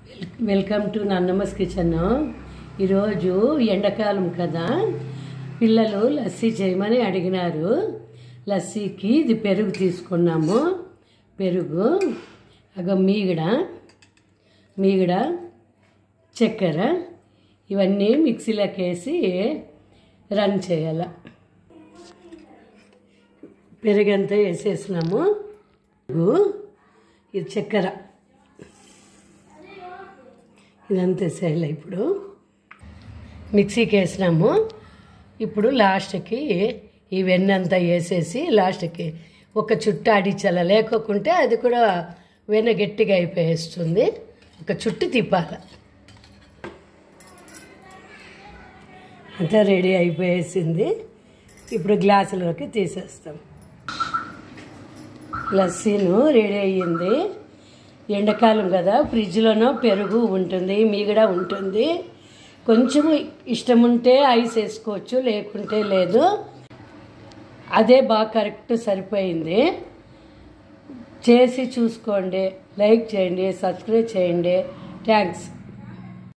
welcome to నన్నమ్మస్ kitchen ఈరోజు ఎండాకాలం కదా పిల్లలు లస్సీ చేయమని అడిగినారు లస్సీకి ఇది పెరుగు తీసుకున్నాము పెరుగు అగ మీగడ మీగడ చక్కెర ఇవన్నీ మిక్సీలోకి వేసి రన్ చేయాల పెరుగంతా వేసేసినాము పెరుగు, ఇది చక్కెర ఇదంతా వేసేయాలి ఇప్పుడు మిక్సీకి వేసినాము ఇప్పుడు లాస్ట్కి ఈ వెన్న అంతా వేసేసి లాస్ట్కి ఒక చుట్టు ఆడించాల లేకోకుంటే అది కూడా వెన్న గట్టిగా అయిపోయేస్తుంది ఒక చుట్టు తిప్పాల అంతా రెడీ అయిపోయేసింది ఇప్పుడు గ్లాసులోకి తీసేస్తాం లస్సీను రెడీ అయ్యింది ఎండాకాలం కదా ఫ్రిడ్జ్లోనో పెరుగు ఉంటుంది మీగడ ఉంటుంది కొంచెం ఇష్టం ఉంటే ఐస్ వేసుకోవచ్చు లేకుంటే లేదు అదే బాగా కరెక్ట్ సరిపోయింది చేసి చూసుకోండి లైక్ చేయండి సబ్స్క్రైబ్ చేయండి థ్యాంక్స్